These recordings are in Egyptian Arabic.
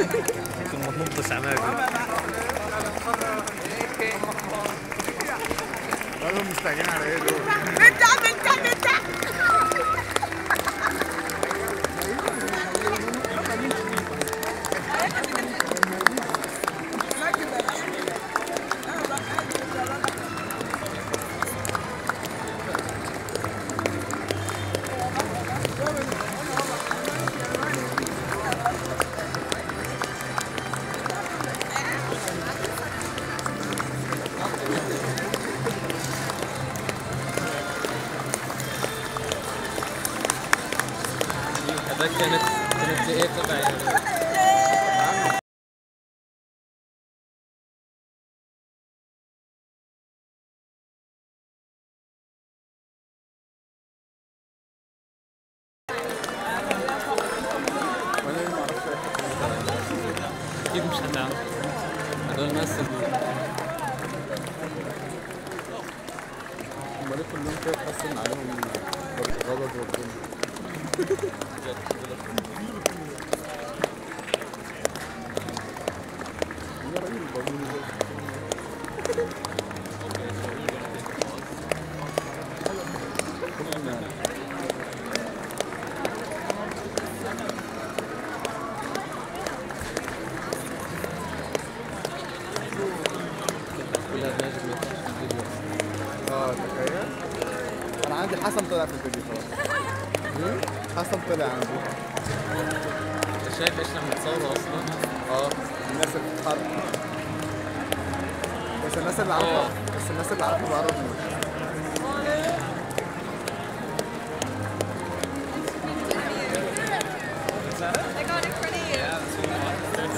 ثم مضس عماقي مالهم مستعجلين على ايه دول؟ بنتع بنتع بنتع هذا كانت كانت ايه تبع وانا ما اعرفش اي حد كيف مش هنعرف هذول الناس اللي هم ليه كلهم كده تحس ان عليهم غضب ربنا يا راجل البابوني ده. كلها ناجم ما يطلعش في الفيديو اه تخيل انا عندي حسن طلع في الفيديو خلاص حسن طلع عندي انت شايف ايش عم تصوروا اصلا؟ اه الناس اللي بتتحرك بس الناس اللي عارفه بس الناس اللي عارفه بقرب منه I got it for you.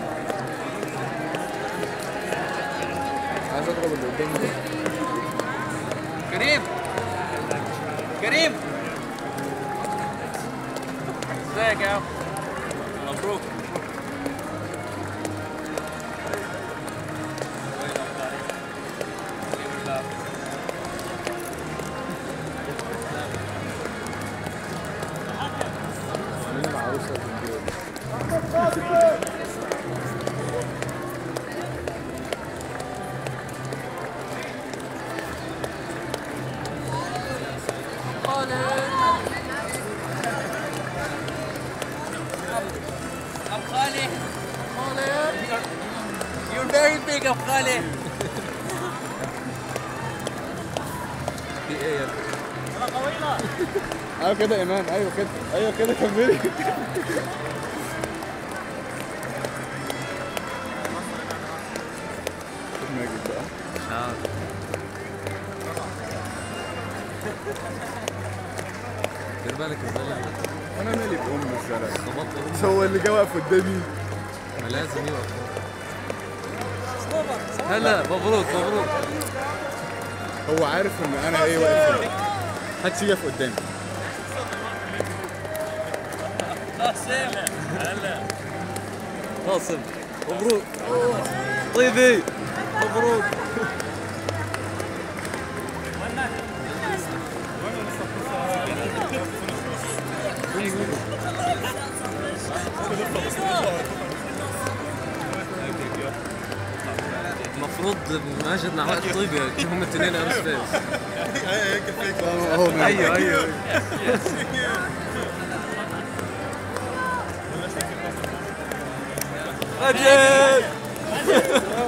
عايز اضرب اللي قدامي ده كريم كريم ازيك يا عم مبروك مين العروسه اللي قدامي؟ ابو خالي You're very big ابو خالي في ايه يا ايوه كده ايمان ايوه كده ايوه كده كملي ماجد بقى مش عارف دير بالك الزلمه انا مالي بام الزلمه خبطت بس هو اللي جه واقف قدامي ما لازم يوقف هلا مبروك مبروك هو عارف ان انا ايه واقف هنا. محدش يقف قدامي قاسم مبروك طيبي مبروك المفروض ماجد مع واحد طيبي هم الاثنين امس فيس هو ماجد. ايوه ايوه ماجد